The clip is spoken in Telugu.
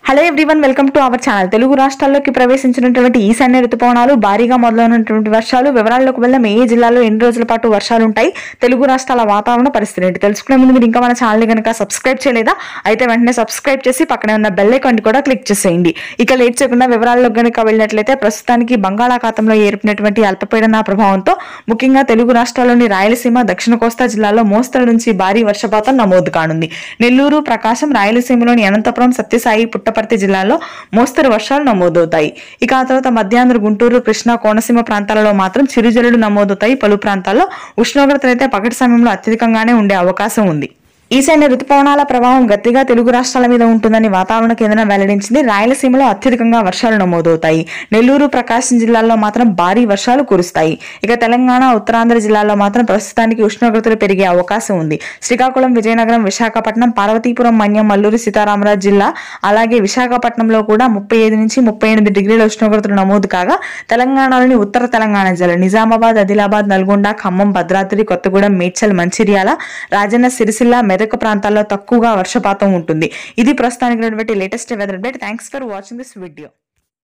hello everyone welcome to our channel Telugu రాష్ట్రాల్లోకి ప్రవేశించినటువంటి ఈశాన్య ఋతుపవనాలు భారీగా మొదలైనటువంటి వర్షాలు వివరాల్లోకి వెళ్దాం ఏ జిల్లాలో ఎన్ని రోజుల పాటు వర్షాలు ఉంటాయి తెలుగు రాష్ట్రాల వాతావరణ పరిస్థితి ఏంటి తెలుసుకునే ముందు మీరు ఇంకా మన ఛానల్ కనుక సబ్స్క్రైబ్ చేయలేదా అయితే వెంటనే సబ్స్క్రైబ్ చేసి పక్కనే ఉన్న బెల్ ఐకాన్ కూడా క్లిక్ చేసేయండి ఇక లేట్ చేయకుండా వివరాల్లో కనుక వెళ్ళినట్లయితే ప్రస్తుతానికి బంగాళాఖాతంలో ఏర్పడినటువంటి అల్పపీడన ప్రభావంతో ముఖ్యంగా తెలుగు రాష్ట్రాల్లోని రాయలసీమ దక్షిణ కోస్తా జిల్లాలో మోస్తరు నుంచి భారీ వర్షపాతం నమోదు కానుంది నెల్లూరు ప్రకాశం రాయలసీమలోని అనంతపురం సత్యసాయి పుట్టపర్తి జిల్లాలో మోస్తరు వర్షాలు నమోదవుతాయి ఇక ఆ తర్వాత మధ్యాంధ్ర గుంటూరు కృష్ణా కోనసీమ ప్రాంతాలలో మాత్రం చిరుజల్లులు నమోదవుతాయి పలు ప్రాంతాల్లో ఉష్ణోగ్రతలు అయితే పగటి సమయంలో అత్యధికంగానే ఉండే అవకాశం ఉంది ఈశాన్య ఋతుపవనాల ప్రభావం గట్టిగా తెలుగు రాష్ట్రాల మీద ఉంటుందని వాతావరణ కేంద్రం వెల్లడించింది రాయలసీమలో అత్యధికంగా వర్షాలు నమోదవుతాయి నెల్లూరు ప్రకాశం జిల్లాల్లో మాత్రం భారీ వర్షాలు కురుస్తాయి ఇక తెలంగాణ ఉత్తరాంధ్ర జిల్లాల్లో మాత్రం ప్రస్తుతానికి ఉష్ణోగ్రతలు పెరిగే అవకాశం ఉంది శ్రీకాకుళం విజయనగరం విశాఖపట్నం పార్వతీపురం మన్యం మల్లూరు సీతారామరాజు జిల్లా అలాగే విశాఖపట్నంలో కూడా ముప్పై ఐదు నుంచి ముప్పై ఎనిమిది డిగ్రీల ఉష్ణోగ్రతలు నమోదు కాగా తెలంగాణలోని ఉత్తర తెలంగాణ జిల్లా నిజామాబాద్ ఆదిలాబాద్ నల్గొండ ఖమ్మం భద్రాద్రి కొత్తగూడెం మేడ్చల్ మంచిర్యాల రాజన్న సిరిసిల్ల మెదక్ ప్రాంతాల్లో తక్కువగా వర్షపాతం ఉంటుంది ఇది ప్రస్తుతానికి latest weather update thanks for watching this video